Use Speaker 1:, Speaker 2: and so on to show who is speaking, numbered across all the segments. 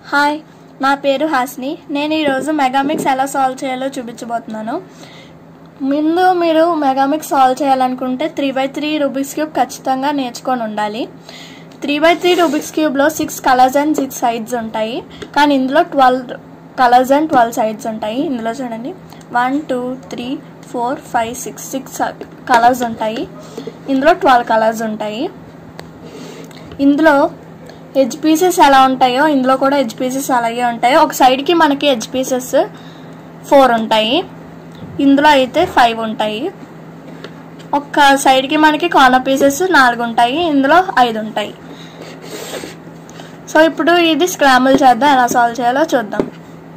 Speaker 1: hi నా పేరు హాస్ని నేను ఈరోజు మెగామిక్స్ ఎలా సాల్వ్ చేయాలో చూపించబోతున్నాను ముందు మీరు మెగామిక్స్ సాల్వ్ చేయాలనుకుంటే three by three Rubik's cube ఖచ్చితంగా నేర్చుకొని ఉండాలి త్రీ బై త్రీ రూబిక్స్ క్యూబ్లో six colours and six sides ఉంటాయి కానీ ఇందులో twelve colours and twelve sides ఉంటాయి ఇందులో చూడండి one two three four five six six colours ఉంటాయి ఇందులో ట్వెల్వ్ కలర్స్ ఉంటాయి ఇందులో ఎడ్జ్ పీసెస్ ఎలా ఉంటాయో ఇందులో కూడా ఎడ్జ్ పీసెస్ అలాగే ఉంటాయి ఒక సైడ్కి మనకి ఎడ్జ్ పీసెస్ ఫోర్ ఉంటాయి ఇందులో అయితే ఫైవ్ ఉంటాయి ఒక సైడ్కి మనకి కార్నర్ పీసెస్ నాలుగు ఉంటాయి ఇందులో ఐదు ఉంటాయి సో ఇప్పుడు ఇది స్క్రాంబుల్ చేద్దాం ఎలా సాల్వ్ చేయాలో చూద్దాం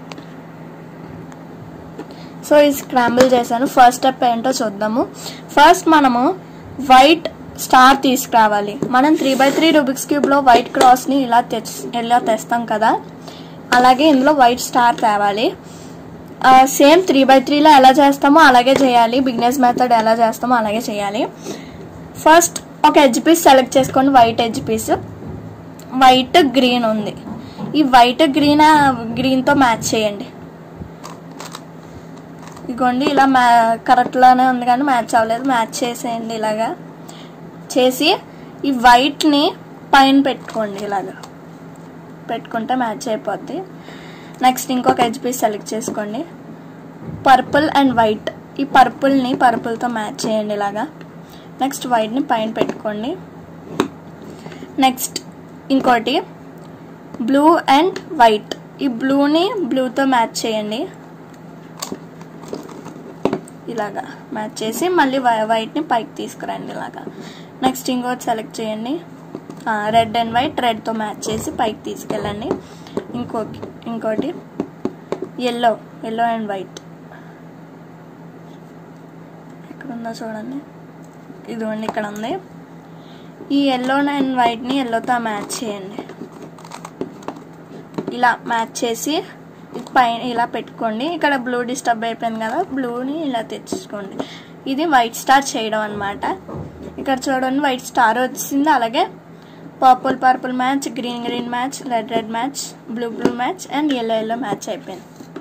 Speaker 1: సో ఈ స్క్రాంబుల్ చేశాను ఫస్ట్ స్టెప్ ఏంటో చూద్దాము ఫస్ట్ మనము వైట్ స్టార్ తీసుకురావాలి మనం త్రీ బై త్రీ రూబిక్స్ క్యూబ్లో వైట్ క్రాస్ని ఇలా తెచ్ ఇలా తెస్తాం కదా అలాగే ఇందులో వైట్ స్టార్ తేవాలి సేమ్ త్రీ బై త్రీలో ఎలా చేస్తామో అలాగే చేయాలి బిగినెస్ మెథడ్ ఎలా చేస్తామో అలాగే చేయాలి ఫస్ట్ ఒక ఎడ్జ్ పీస్ సెలెక్ట్ చేసుకోండి white edge piece white green ఉంది ఈ వైట్ గ్రీన్ గ్రీన్తో మ్యాచ్ చేయండి ఇదిగోండి ఇలా మ్యా కరెక్ట్లానే ఉంది కానీ మ్యాచ్ అవ్వలేదు మ్యాచ్ చేసేయండి ఇలాగా చేసి ఈ వైట్ని పైన పెట్టుకోండి ఇలాగా పెట్టుకుంటే మ్యాచ్ అయిపోద్ది నెక్స్ట్ ఇంకొక ఎడ్జ్ పీస్ సెలెక్ట్ చేసుకోండి పర్పుల్ అండ్ వైట్ ఈ పర్పుల్ని పర్పుల్తో మ్యాచ్ చేయండి ఇలాగా నెక్స్ట్ వైట్ని పైన పెట్టుకోండి నెక్స్ట్ ఇంకోటి బ్లూ అండ్ వైట్ ఈ బ్లూని బ్లూతో మ్యాచ్ చేయండి ఇలాగా మ్యాచ్ చేసి మళ్ళీ వైట్ని పైకి తీసుకురండి ఇలాగా నెక్స్ట్ ఇంకోటి సెలెక్ట్ చేయండి రెడ్ అండ్ వైట్ రెడ్తో మ్యాచ్ చేసి పైకి తీసుకెళ్ళండి ఇంకోటి ఇంకోటి ఎల్లో ఎల్లో అండ్ వైట్ ఎక్కడ ఉందో చూడండి ఇదిగోండి ఇక్కడ ఉంది ఈ ఎల్లో అండ్ వైట్ని ఎల్లోతో మ్యాచ్ చేయండి ఇలా మ్యాచ్ చేసి పైన ఇలా పెట్టుకోండి ఇక్కడ బ్లూ డిస్టర్బ్ అయిపోయింది కదా బ్లూని ఇలా తెచ్చుకోండి ఇది వైట్ స్టార్ చేయడం అనమాట ఇక్కడ చూడండి వైట్ స్టార్ వచ్చింది అలాగే purple purple match green green match red red match blue blue match and yellow yellow match అయిపోయింది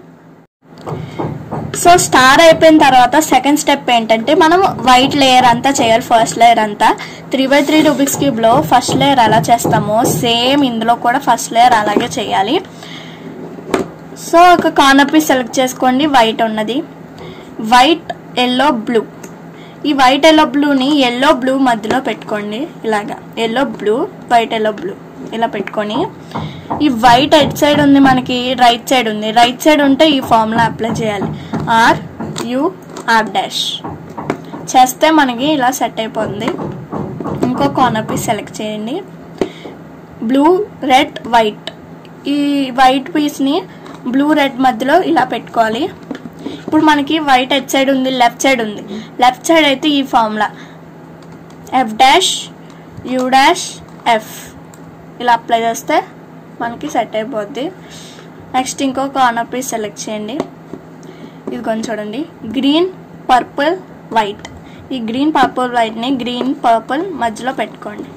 Speaker 1: సో స్టార్ అయిపోయిన తర్వాత సెకండ్ స్టెప్ ఏంటంటే మనం వైట్ లేయర్ అంతా చేయాలి ఫస్ట్ లేయర్ అంతా త్రీ బై త్రీ రూబిక్స్ క్యూబ్లో ఫస్ట్ లేయర్ ఎలా చేస్తామో సేమ్ ఇందులో కూడా ఫస్ట్ లేయర్ అలాగే చేయాలి సో ఒక కార్నర్ పీస్ సెలెక్ట్ చేసుకోండి వైట్ ఉన్నది వైట్ ఎల్లో బ్లూ ఈ వైట్ ఎల్లో బ్లూని ఎల్లో బ్లూ మధ్యలో పెట్టుకోండి ఇలాగా yellow blue white yellow blue ఇలా పెట్టుకొని ఈ వైట్ ఎడ్ సైడ్ ఉంది మనకి రైట్ సైడ్ ఉంది రైట్ సైడ్ ఉంటే ఈ ఫార్ములా అప్లై చేయాలి ఆర్ యు ఆర్ డాష్ చేస్తే మనకి ఇలా సెట్ అయిపోతుంది ఇంకో కార్నర్ పీస్ సెలెక్ట్ చేయండి బ్లూ రెడ్ వైట్ ఈ వైట్ పీస్ని బ్లూ రెడ్ మధ్యలో ఇలా పెట్టుకోవాలి ఇప్పుడు మనకి వైట్ ఎడ్ సైడ్ ఉంది లెఫ్ట్ సైడ్ ఉంది లెఫ్ట్ సైడ్ అయితే ఈ formula F dash U dash F ఇలా అప్లై చేస్తే మనకి సెట్ అయిపోద్ది నెక్స్ట్ ఇంకో కార్నర్ పీస్ సెలెక్ట్ చేయండి ఇది కొంచెం చూడండి గ్రీన్ పర్పుల్ వైట్ ఈ గ్రీన్ పర్పుల్ వైట్ని గ్రీన్ పర్పుల్ మధ్యలో పెట్టుకోండి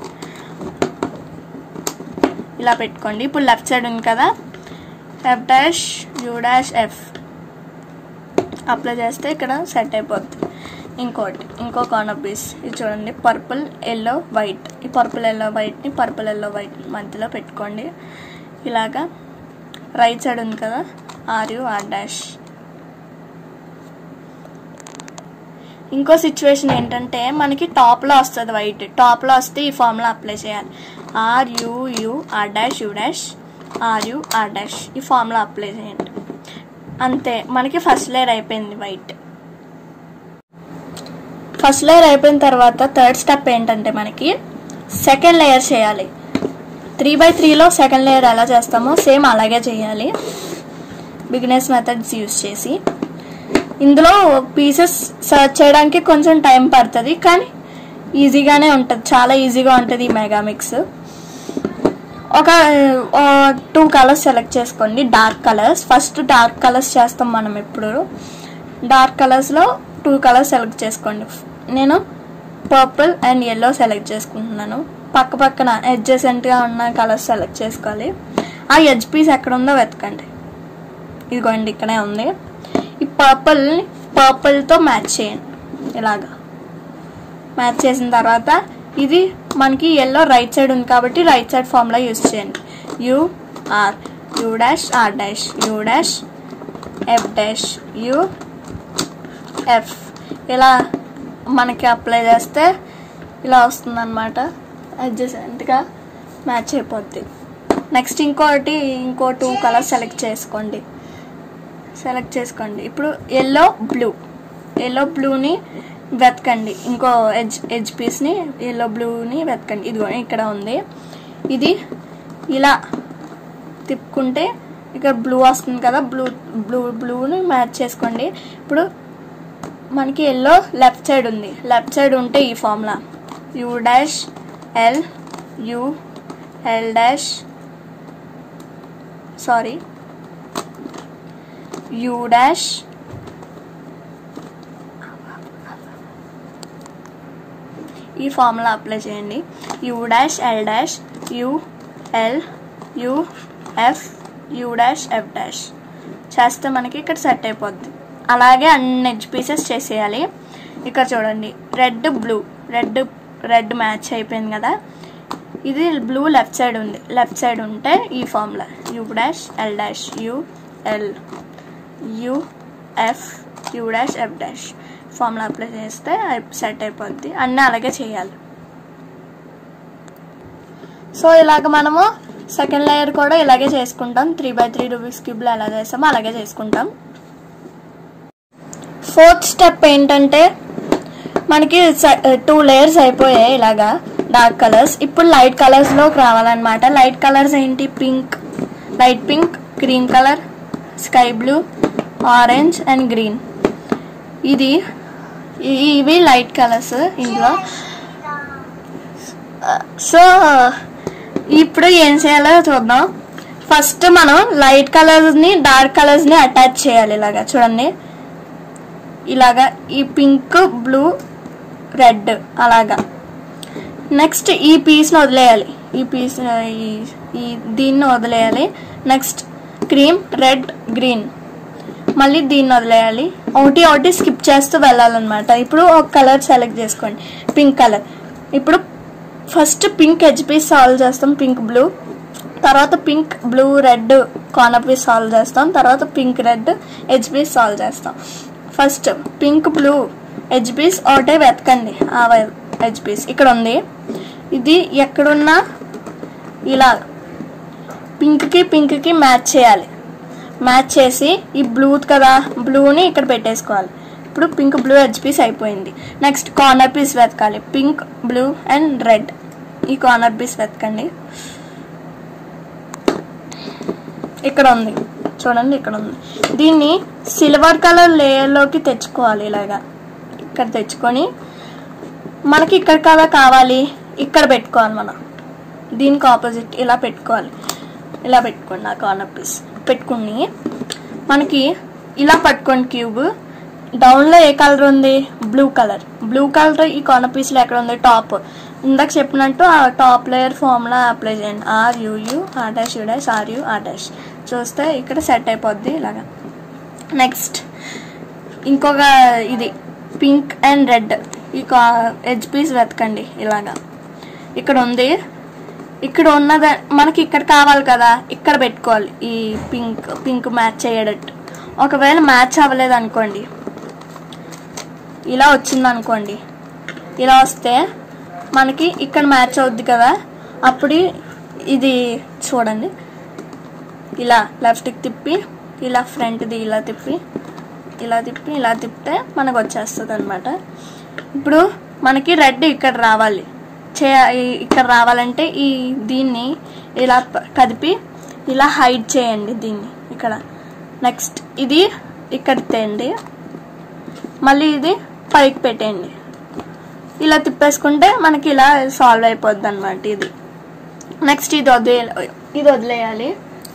Speaker 1: ఇలా పెట్టుకోండి ఇప్పుడు లెఫ్ట్ సైడ్ ఉంది కదా F dash U dash F apply చేస్తే ఇక్కడ సెట్ అయిపోద్ది ఇంకోటి ఇంకో కార్నర్ పీస్ ఇది చూడండి పర్పుల్ ఎల్లో వైట్ ఈ పర్పుల్ ఎల్లో వైట్ని పర్పుల్ ఎల్లో వైట్ మధ్యలో పెట్టుకోండి ఇలాగా రైట్ సైడ్ ఉంది కదా ఆర్ యు ఆర్ డాష్ ఇంకో సిచ్యువేషన్ ఏంటంటే మనకి టాప్లో వస్తుంది వైట్ టాప్లో వస్తే ఈ ఫార్ములా అప్లై చేయాలి R U U R dash U dash R U R dash ఈ ఫార్ములా అప్లై చేయండి అంతే మనకి ఫస్ట్ లేయర్ అయిపోయింది వైట్ ఫస్ట్ లేయర్ అయిపోయిన తర్వాత థర్డ్ స్టెప్ ఏంటంటే మనకి సెకండ్ లేయర్ చేయాలి త్రీ బై త్రీలో సెకండ్ లేయర్ ఎలా చేస్తామో సేమ్ అలాగే చేయాలి బిగినెస్ మెథడ్స్ యూస్ చేసి ఇందులో పీసెస్ సర్చ్ చేయడానికి కొంచెం టైం పడుతుంది కానీ ఈజీగానే ఉంటుంది చాలా ఈజీగా ఉంటుంది ఈ మెగామిక్స్ ఒక టూ కలర్స్ సెలెక్ట్ చేసుకోండి dark colours first dark colours చేస్తాం మనం ఎప్పుడు డార్క్ కలర్స్లో టూ కలర్స్ సెలెక్ట్ చేసుకోండి నేను పర్పుల్ అండ్ ఎల్లో సెలెక్ట్ చేసుకుంటున్నాను పక్క పక్కన అడ్జసెంట్గా ఉన్న కలర్స్ సెలెక్ట్ చేసుకోవాలి ఆ ఎడ్జ్ పీస్ ఎక్కడ ఉందో వెతకండి ఇదిగోండి ఇక్కడే ఉంది ఈ పర్పుల్ పర్పుల్తో మ్యాచ్ చేయండి ఇలాగా మ్యాచ్ చేసిన తర్వాత ఇది మనకి ఎల్లో రైట్ సైడ్ ఉంది కాబట్టి రైట్ సైడ్ ఫార్ములా యూస్ చేయండి U R U dash R dash U dash F dash U F ఇలా మనకి అప్లై చేస్తే ఇలా వస్తుంది అనమాట అడ్జసెంట్గా మ్యాచ్ అయిపోద్ది నెక్స్ట్ ఇంకోటి ఇంకో టూ కలర్స్ సెలెక్ట్ చేసుకోండి సెలెక్ట్ చేసుకోండి ఇప్పుడు ఎల్లో బ్లూ ఎల్లో బ్లూని వెతకండి ఇంకో ఎడ్జ్ ఎడ్జ్ పీస్ని ఎల్లో బ్లూని వెతకండి ఇదిగో ఇక్కడ ఉంది ఇది ఇలా తిప్పుకుంటే ఇక్కడ బ్లూ వస్తుంది కదా బ్లూ బ్లూ బ్లూని మ్యాచ్ చేసుకోండి ఇప్పుడు మనకి ఎల్లో లెఫ్ట్ సైడ్ ఉంది లెఫ్ట్ సైడ్ ఉంటే ఈ formula U dash L U L dash sorry U dash ఈ ఫార్ములా అప్లై చేయండి U dash L dash U L U F U dash F dash చేస్తే మనకి ఇక్కడ సెట్ అయిపోద్ది అలాగే అన్ని ఎడ్జ్ పీసెస్ చేసేయాలి ఇక్కడ చూడండి red blue red red match అయిపోయింది కదా ఇది బ్లూ లెఫ్ట్ సైడ్ ఉంది లెఫ్ట్ సైడ్ ఉంటే ఈ formula U dash L dash U L U F U dash F dash formula apply చేస్తే సెట్ అయిపోద్ది అన్నీ అలాగే చేయాలి సో ఇలాగ మనము సెకండ్ లేయర్ కూడా ఇలాగే చేసుకుంటాం త్రీ బై త్రీ రూబిక్స్ క్యూబ్లో ఎలా చేస్తామో అలాగే చేసుకుంటాం ఫోర్త్ స్టెప్ ఏంటంటే మనకి టూ లేయర్స్ అయిపోయాయి ఇలాగా డార్క్ కలర్స్ ఇప్పుడు లైట్ కలర్స్లోకి రావాలన్నమాట లైట్ కలర్స్ ఏంటి pink light pink cream colour sky blue orange and green ఇది ఇ- ఇవి లైట్ కలర్స్ ఇందులో సో ఇప్పుడు ఏం చేయాలో చూద్దాం ఫస్ట్ మనం లైట్ కలర్స్ని డార్క్ కలర్స్ని అటాచ్ చేయాలి ఇలాగా చూడండి ఇలాగా ఈ పింక్ బ్లూ రెడ్ అలాగా నెక్స్ట్ ఈ పీస్ని వదిలేయాలి ఈ పీస్ ఈ ఈ దీన్ని వదిలేయాలి నెక్స్ట్ క్రీమ్ రెడ్ గ్రీన్ మళ్ళీ దీన్ని వదిలేయాలి ఒకటి ఒకటి స్కిప్ చేస్తూ వెళ్ళాలన్నమాట ఇప్పుడు ఒక కలర్ సెలెక్ట్ చేసుకోండి పింక్ కలర్ ఇప్పుడు first pink edge piece solve చేస్తాం పింక్ బ్లూ తర్వాత pink blue red corner piece solve చేస్తాం తర్వాత pink red edge piece solve చేస్తాం first pink blue edge piece ఒకటే వెతకండి ఆ ఎడ్జ్ పీస్ ఇక్కడ ఉంది ఇది ఎక్కడున్నా ఇలా పింక్కి పింక్కి మ్యాచ్ చేయాలి మ్యాచ్ చేసి ఈ బ్లూ కదా బ్లూని ఇక్కడ పెట్టేసుకోవాలి ఇప్పుడు పింక్ బ్లూ ఎడ్జ్ పీస్ అయిపోయింది నెక్స్ట్ కార్నర్ పీస్ వెతకాలి పింక్ బ్లూ అండ్ రెడ్ ఈ కార్నర్ పీస్ వెతకండి ఇక్కడ ఉంది చూడండి ఇక్కడ ఉంది దీన్ని సిల్వర్ కలర్ లేయర్లోకి తెచ్చుకోవాలి ఇలాగా ఇక్కడ తెచ్చుకొని మనకి ఇక్కడ కదా కావాలి ఇక్కడ పెట్టుకోవాలి మనం దీనికి ఆపోజిట్ ఇలా పెట్టుకోవాలి ఇలా పెట్టుకోండి ఆ కార్నర్ పీస్ పెట్టుకుని మనకి ఇలా పట్టుకోండి క్యూబ్ డౌన్లో ఏ కలర్ ఉంది బ్లూ కలర్ బ్లూ కలర్ ఈ కార్నర్ పీస్లో ఎక్కడ ఉంది టాప్ ఇందాక చెప్పినట్టు ఆ టాప్ లేయర్ ఫార్ములా అప్లై చేయండి R U U R dash U dash R U R dash చూస్తే ఇక్కడ సెట్ అయిపోద్ది ఇలాగా నెక్స్ట్ ఇంకొక ఇది పింక్ అండ్ రెడ్ ఈ కా ఎడ్జ్ పీస్ వెతకండి ఇలాగా ఇక్కడ ఉంది ఇక్కడ ఉన్నద మనకి ఇక్కడ కావాలి కదా ఇక్కడ పెట్టుకోవాలి ఈ పింక్ పింక్ మ్యాచ్ అయ్యేటట్టు ఒకవేళ మ్యాచ్ అవ్వలేదు అనుకోండి ఇలా వచ్చింది అనుకోండి ఇలా వస్తే మనకి ఇక్కడ మ్యాచ్ అవుద్ది కదా అప్పుడు ఇది చూడండి ఇలా లెఫ్ట్కి తిప్పి ఇలా ఫ్రంట్ది ఇలా తిప్పి ఇలా తిప్పి ఇలా తిప్పితే మనకు వచ్చేస్తుంది అనమాట ఇప్పుడు మనకి రెడ్ ఇక్కడ రావాలి చే ఈ- ఇక్కడ రావాలంటే ఈ దీన్ని ఇలా ప- కదిపి ఇలా హైడ్ చేయండి దీన్ని ఇక్కడ నెక్స్ట్ ఇది ఇక్కడ తేండి మళ్ళీ ఇది పైకి పెట్టేయండి ఇలా తిప్పేసుకుంటే మనకి ఇలా సాల్వ్ అయిపోద్ది అనమాట ఇది నెక్స్ట్ ఇది వదిలే ఇది వదిలేయాలి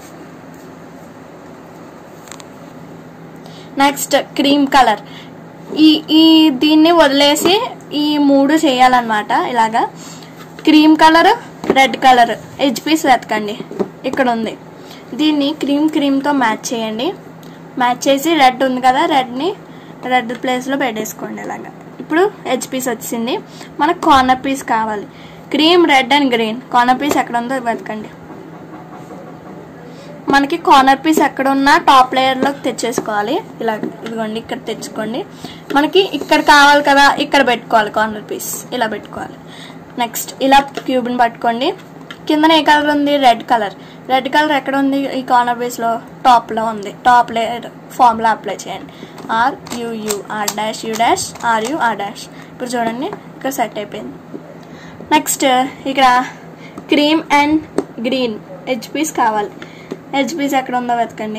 Speaker 1: నెక్స్ట్ క్రీమ్ కలర్ ఈ ఈ దీన్ని వదిలేసి ఈ మూడు చేయాలన్నమాట ఇలాగా cream colour red colour edge piece వెతకండి ఇక్కడ ఉంది దీన్ని క్రీమ్ క్రీమ్తో మ్యాచ్ చేయండి మ్యాచ్ చేసి రెడ్ ఉంది కదా రెడ్ని రెడ్ ప్లేస్లో పెట్టేసుకోండి ఇలాగా ఇప్పుడు ఎడ్జ్ పీస్ వచ్చింది మనకు కార్నర్ పీస్ కావాలి cream red and green corner piece ఎక్కడ ఉందో వెతకండి మనకి కార్నర్ పీస్ ఎక్కడ ఉన్నా టాప్ లేయర్లోకి తెచ్చేసుకోవాలి ఇలా ఇదిగోండి ఇక్కడ తెచ్చుకోండి మనకి ఇక్కడ కావాలి కదా ఇక్కడ పెట్టుకోవాలి కార్నర్ పీస్ ఇలా పెట్టుకోవాలి నెక్స్ట్ ఇలా క్యూబ్ని పట్టుకోండి కిందన ఏ కలర్ ఉంది రెడ్ కలర్ రెడ్ కలర్ ఎక్కడ ఉంది ఈ కార్నర్ పీస్లో టాప్లో ఉంది టాప్ లేయర్ ఫార్ములా అప్లై చేయండి R U U R dash U dash R U R dash ఇప్పుడు చూడండి ఇక్కడ సెట్ అయిపోయింది నెక్స్ట్ ఇక్కడ cream and green edge piece కావాలి ఎడ్జ్ పీస్ ఎక్కడ ఉందో వెతకండి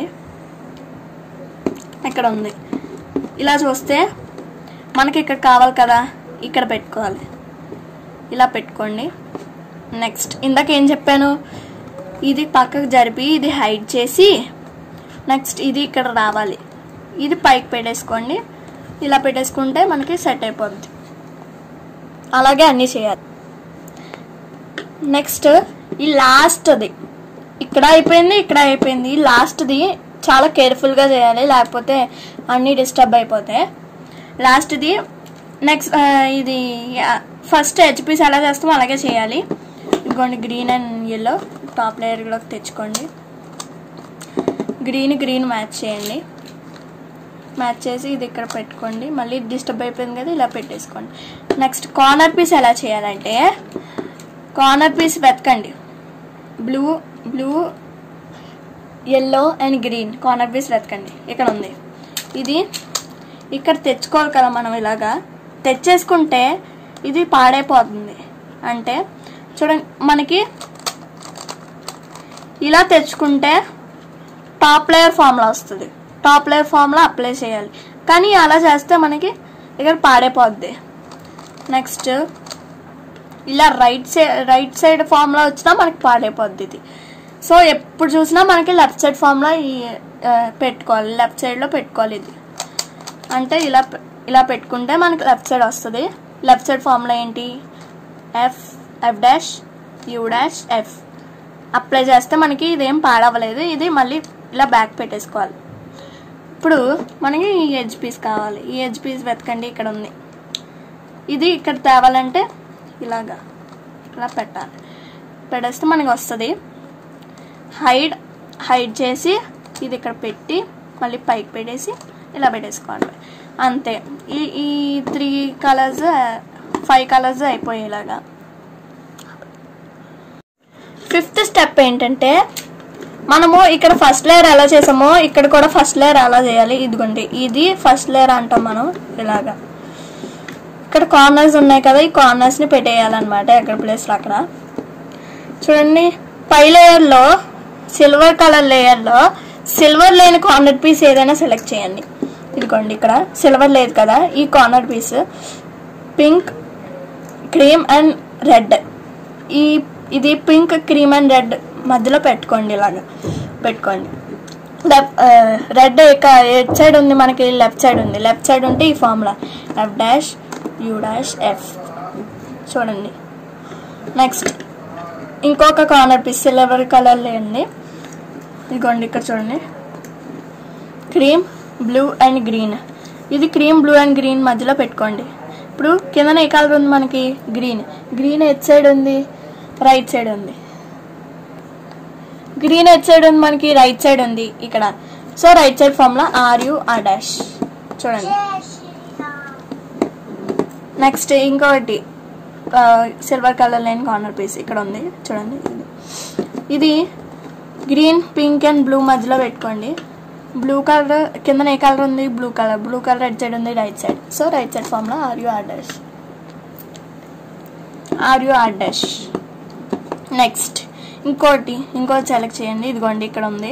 Speaker 1: ఎక్కడ ఉంది ఇలా చూస్తే మనకి ఇక్కడ కావాలి కదా ఇక్కడ పెట్టుకోవాలి ఇలా పెట్టుకోండి నెక్స్ట్ ఇందాక ఏం చెప్పాను ఇది పక్కకు జరిపి ఇది హైడ్ చేసి నెక్స్ట్ ఇది ఇక్కడ రావాలి ఇది పైకి పెట్టేసుకోండి ఇలా పెట్టేసుకుంటే మనకి సెట్ అయిపోద్ది అలాగే అన్నీ చేయాలి నెక్స్ట్ ఈ లాస్ట్ది ఇక్కడ అయిపోయింది ఇక్కడ అయిపోయింది ఈ లాస్ట్ది చాలా కేర్ఫుల్గా చేయాలి లేకపోతే అన్నీ డిస్టర్బ్ అయిపోతాయి లాస్ట్ది నెక్స్ట్ ఇది ఫస్ట్ హెచ్పీస్ ఎలా చేస్తామో అలాగే చేయాలి ఇదిగోండి green and yellow top layer కూడా తెచ్చుకోండి గ్రీన్ గ్రీన్ మ్యాచ్ చేయండి మ్యాచ్ చేసి ఇది ఇక్కడ పెట్టుకోండి మళ్ళీ డిస్టర్బ్ అయిపోయింది కదా ఇలా పెట్టేసుకోండి నెక్స్ట్ కార్నర్ పీస్ ఎలా చేయాలంటే కార్నర్ పీస్ వెతకండి blue blue yellow and green corner piece వెతకండి ఇక్కడ ఉంది ఇది ఇక్కడ తెచ్చుకోవాలి కదా మనం ఇలాగా తెచ్చేసుకుంటే ఇది పాడైపోతుంది అంటే చూడండి మనకి ఇలా తెచ్చుకుంటే టాప్ లేయర్ ఫామ్లో వస్తుంది టాప్ లేయర్ ఫామ్లో అప్లై చేయాలి కానీ అలా చేస్తే మనకి ఇక్కడ పాడైపోద్ది నెక్స్ట్ ఇలా రైట్ సైడ్ రైట్ సైడ్ ఫామ్లో వచ్చినా మనకి పాడైపోద్ది ఇది సో ఎప్పుడు చూసినా మనకి లెఫ్ట్ సైడ్ ఫామ్లో ఈ ఆ, పెట్టుకోవాలి లెఫ్ట్ సైడ్లో పెట్టుకోవాలి ఇది అంటే ఇలా పె- ఇలా పెట్టుకుంటే మనకి లెఫ్ట్ సైడ్ వస్తుంది లెఫ్ట్ సైడ్ ఫార్ములా ఏంటి F F dash U dash F apply చేస్తే మనకి ఇదేం పాడవలేదు ఇది మళ్ళీ ఇలా బ్యాక్ పెట్టేసుకోవాలి ఇప్పుడు మనకి ఈ ఎడ్జ్ పీస్ కావాలి ఈ ఎడ్జ్ పీస్ వెతకండి ఇక్కడ ఉంది ఇది ఇక్కడ తేవాలంటే ఇలాగా ఇలా పెట్టాలి పెట్టేస్తే మనకి వస్తుంది హైడ్ హైడ్ చేసి ఇది ఇక్కడ పెట్టి మళ్ళీ పైకి పెట్టేసి ఇలా పెట్టేసుకోవాలి అంతే ఈ ఈ త్రీ కలర్స్ ఫైవ్ కలర్స్ అయిపోయేలాగా ఫిఫ్త్ స్టెప్ ఏంటంటే మనము ఇక్కడ ఫస్ట్ లేయర్ ఎలా చేసామో ఇక్కడ కూడా ఫస్ట్ లేయర్ ఎలా చేయాలి ఇదిగోండి ఇది ఫస్ట్ లేయర్ అంటాం మనం ఇలాగా ఇక్కడ కార్నర్స్ ఉన్నాయి కదా ఈ కార్నర్స్ ని పెట్టేయాలన్నమాట ఎక్కడ ప్లేస్లో అక్కడ చూడండి పై లేయర్లో సిల్వర్ కలర్ లేయర్లో సిల్వర్ లేని కార్నర్ పీస్ ఏదైనా సెలెక్ట్ చేయండి ఇదిగోండి ఇక్కడ సిల్వర్ లేదు కదా ఈ corner piece pink cream and red ఈ ఇది పింక్ క్రీమ్ అండ్ రెడ్ మధ్యలో పెట్టుకోండి ఇలాగా పెట్టుకోండి లెఫ్ట్ రెడ్ ఎట్ సైడ్ ఉంది మనకి లెఫ్ట్ సైడ్ ఉంది లెఫ్ట్ సైడ్ ఉంటే ఈ formula F dash U dash F చూడండి నెక్స్ట్ ఇంకొక కార్నర్ పీస్ సిల్వర్ కలర్ లేండి ఇదిగోండి ఇక్కడ చూడండి క్రీమ్ బ్లూ అండ్ గ్రీన్ ఇది క్రీమ్ బ్లూ అండ్ గ్రీన్ మధ్యలో పెట్టుకోండి ఇప్పుడు కిందన ఏ కలర్ ఉంది మనకి గ్రీన్ గ్రీన్ ఎట్ సైడ్ ఉంది రైట్ సైడ్ ఉంది గ్రీన్ ఎట్ సైడ్ ఉంది మనకి రైట్ సైడ్ ఉంది ఇక్కడ so right side formula R U R dash చూడండి నెక్స్ట్ ఇంకొకటి silver colour line corner piece ఇక్కడ ఉంది చూడండి ఇది ఇది గ్రీన్ పింక్ అండ్ బ్లూ మధ్యలో పెట్టుకోండి బ్లూ కలర్ కింద ఏ కలర్ ఉంది blue colour blue colour right side ఉంది right side so right side formula R U R dash R U R dash next ఇంకోటి ఇంకోటి సెలెక్ట్ చేయండి ఇదిగోండి ఇక్కడ ఉంది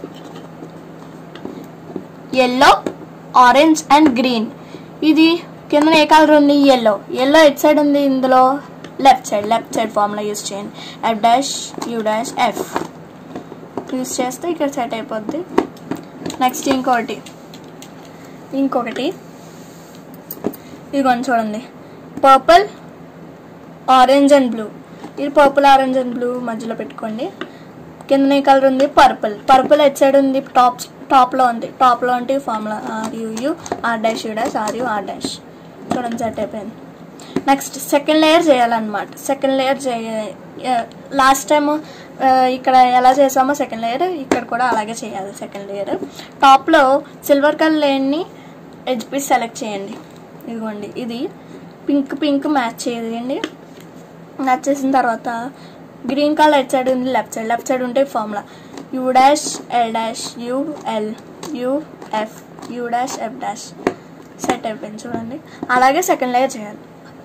Speaker 1: ఎల్లో ఆరెంజ్ అండ్ గ్రీన్ ఇది కింద ఏ కలర్ ఉంది ఎల్లో ఎల్లో ఎట్ సైడ్ ఉంది ఇందులో left side left side formula use చేయండి F dash U dash F use చేస్తే ఇక్కడ సెట్ అయిపోద్ది నెక్స్ట్ ఇంకొకటి ఇంకొకటి ఇదిగోండి చూడండి పర్పుల్ ఆరెంజ్ అండ్ బ్లూ ఇది పర్పుల్ ఆరెంజ్ అండ్ బ్లూ మధ్యలో పెట్టుకోండి కింద ఏ కలర్ ఉంది పర్పుల్ పర్పుల్ ఎట్ సైడ్ ఉంది టాప్ టాప్లో ఉంది టాప్లో అంటే formula R U U R dash U dash R U R dash చూడండి సెట్ అయిపోయింది నెక్స్ట్ సెకండ్ లేయర్ చేయాలన్నమాట సెకండ్ లేయర్ చేయ లాస్ట్ టైం ఇక్కడ ఎలా చేసామో సెకండ్ లేయర్ ఇక్కడ కూడా అలాగే చేయాలి సెకండ్ లేయర్ టాప్లో సిల్వర్ కలర్ లేయర్ని ఎడ్జ్ పీస్ సెలెక్ట్ చేయండి ఇదిగోండి ఇది పింక్ పింక్ మ్యాచ్ చేయండి మ్యాచ్ చేసిన తర్వాత గ్రీన్ కలర్ ఎట్ సైడ్ ఉంది లెఫ్ట్ సైడ్ లెఫ్ట్ సైడ్ ఉంటే formula U dash L dash U L U F U dash F dash set అయిపోయింది చూడండి అలాగే సెకండ్ లేయర్ చేయాలి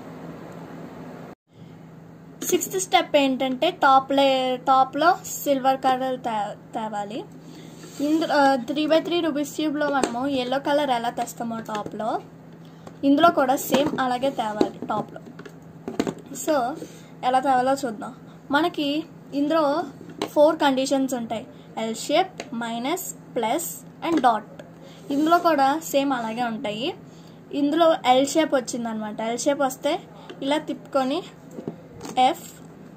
Speaker 1: సిక్స్త్ స్టెప్ ఏంటంటే టాప్ లే టాప్లో సిల్వర్ కలర్ తే తేవాలి ఇందులో త్రీ బై త్రీ రూపీస్ ట్యూబ్లో మనము ఎల్లో కలర్ ఎలా తెస్తామో టాప్లో ఇందులో కూడా సేమ్ అలాగే తేవాలి టాప్లో సో ఎలా తేవాలో చూద్దాం మనకి ఇందులో ఫోర్ కండిషన్స్ ఉంటాయి L shape minus plus and dot ఇందులో కూడా సేమ్ అలాగే ఉంటాయి ఇందులో ఎల్ షేప్ వచ్చిందనమాట ఎల్ షేప్ వస్తే ఇలా తిప్పుకొని F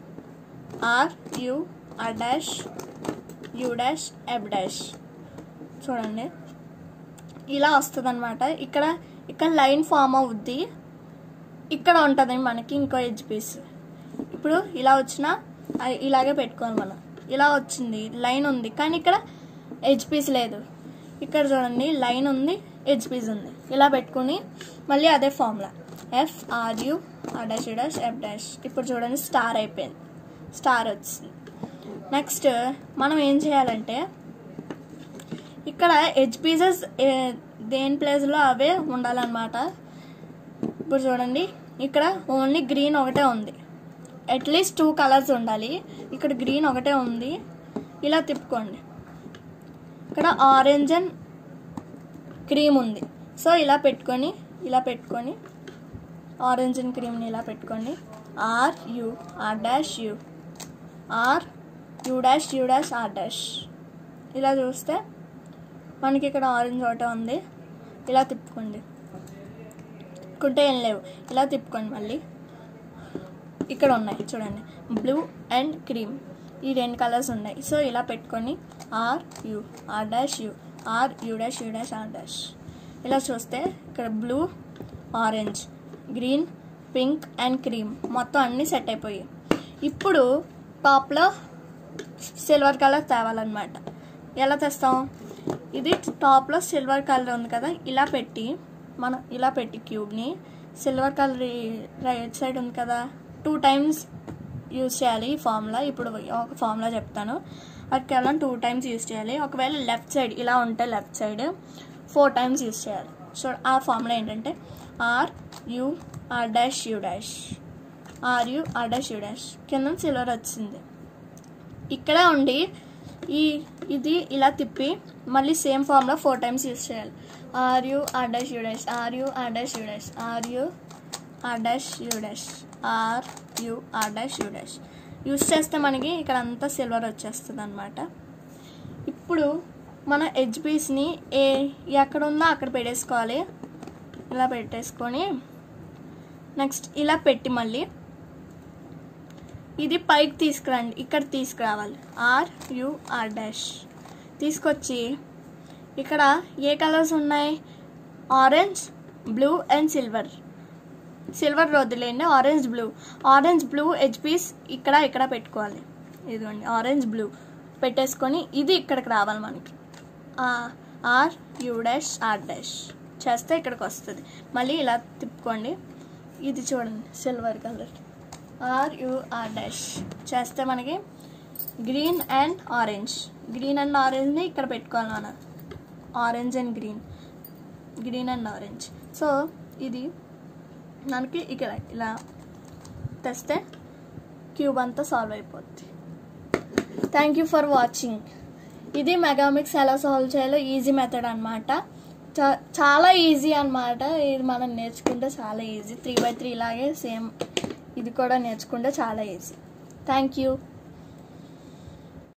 Speaker 1: R U R dash U dash F dash చూడండి ఇలా వస్తుంది అనమాట ఇక్కడ ఇక్కడ లైన్ ఫామ్ అవుద్ది ఇక్కడ ఉంటుంది మనకి ఇంకో ఎడ్జ్ పీస్ ఇప్పుడు ఇలా వచ్చినా అ- ఇలాగే పెట్టుకోవాలి మనం ఇలా వచ్చింది లైన్ ఉంది కానీ ఇక్కడ ఎడ్జ్ పీస్ లేదు ఇక్కడ చూడండి లైన్ ఉంది ఎడ్జ్ పీస్ ఉంది ఇలా పెట్టుకుని మళ్ళీ అదే formula F R U R dash U dash F dash ఇప్పుడు చూడండి స్టార్ అయిపోయింది స్టార్ వచ్చింది నెక్స్ట్ మనం ఏం చేయాలంటే ఇక్కడ ఎడ్జ్ పీసెస్ దేని ప్లేస్లో అవే ఉండాలన్నమాట ఇప్పుడు చూడండి ఇక్కడ ఓన్లీ గ్రీన్ ఒకటే ఉంది అట్లీస్ట్ టూ కలర్స్ ఉండాలి ఇక్కడ గ్రీన్ ఒకటే ఉంది ఇలా తిప్పుకోండి ఇక్కడ ఆరెంజ్ అండ్ క్రీమ్ ఉంది సో ఇలా పెట్టుకొని ఇలా పెట్టుకొని ఆరెంజ్ అండ్ క్రీమ్ని ఇలా పెట్టుకోండి R U R dash U R U dash U dash R dash ఇలా చూస్తే మనకి ఇక్కడ ఆరెంజ్ ఒకటే ఉంది ఇలా తిప్పుకోండి తిప్పుకుంటే ఏం లేవు ఇలా తిప్పుకోండి మళ్ళీ ఇక్కడ ఉన్నాయి చూడండి బ్లూ అండ్ క్రీమ్ ఈ రెండు కలర్స్ ఉన్నాయి సో ఇలా పెట్టుకొని R U R dash U R U dash U dash R dash ఇలా చూస్తే ఇక్కడ blue orange green pink and cream మొత్తం అన్నీ సెట్ అయిపోయాయి ఇప్పుడు టాప్లో సిల్వర్ కలర్ తేవాలన్నమాట ఎలా తెస్తాం ఇది టాప్లో సిల్వర్ కలర్ ఉంది కదా ఇలా పెట్టి మనం ఇలా పెట్టి క్యూబ్ని సిల్వర్ కలర్ రైట్ సైడ్ ఉంది కదా టూ టైమ్స్ యూజ్ చేయాలి ఈ ఫార్ములా ఇప్పుడు ఒక ఫార్ములా చెప్తాను అది కేవలం టూ టైమ్స్ యూజ్ చేయాలి ఒకవేళ లెఫ్ట్ సైడ్ ఇలా ఉంటే left side four times use చేయాలి సో ఆ ఫార్ములా ఏంటంటే R U R dash U dash R U R dash U dash కింద సిల్వర్ వచ్చింది ఇక్కడ ఉండి ఈ ఇది ఇలా తిప్పి మళ్ళీ సేమ్ ఫామ్లో ఫోర్ టైమ్స్ యూస్ చేయాలి R U R dash U dash R U R dash U dash R U R dash U dash R U R dash U dash use చేస్తే మనకి ఇక్కడ అంతా సిల్వర్ వచ్చేస్తుంది అనమాట ఇప్పుడు మన ఎడ్జ్ పీస్ని ఏ ఎక్కడ ఉందో అక్కడ పెట్టేసుకోవాలి ఇలా పెట్టేసుకొని నెక్స్ట్ ఇలా పెట్టి మళ్ళీ ఇది పైకి తీసుకురండి ఇక్కడ తీసుకురావాలి ఆర్ యు ఆర్ డాష్ తీసుకొచ్చి ఇక్కడ ఏ కలర్స్ ఉన్నాయి orange blue and silver silver వదిలేండి orange blue orange blue edge piece ఇక్కడ ఇక్కడ పెట్టుకోవాలి ఇదిగోండి ఆరెంజ్ బ్లూ పెట్టేసుకొని ఇది ఇక్కడికి రావాలి మనకి R U dash R dash చేస్తే ఇక్కడికి వస్తుంది మళ్ళీ ఇలా తిప్పుకోండి ఇది చూడండి silver colour R U R dash చేస్తే మనకి green and orange green and ఆరెంజ్ని ఇక్కడ పెట్టుకోవాలి మనం orange and green green and orange so ఇది మనకి ఇక్కడ ఇలా తెస్తే క్యూబ్ అంతా సాల్వ్ అయిపోద్ది థ్యాంక్ యూ ఫర్ వాచింగ్ ఇది మెగామిక్స్ ఎలా సాల్వ్ చేయాలో ఈజీ మెథడ్ అనమాట చాలా ఈజీ అన్నమాట ఇది మనం నేర్చుకుంటే చాలా ఈజీ త్రీ బై త్రీ లాగే సేమ్ ఇది కూడా నేర్చుకుంటే చాలా ఈజీ థ్యాంక్ యూ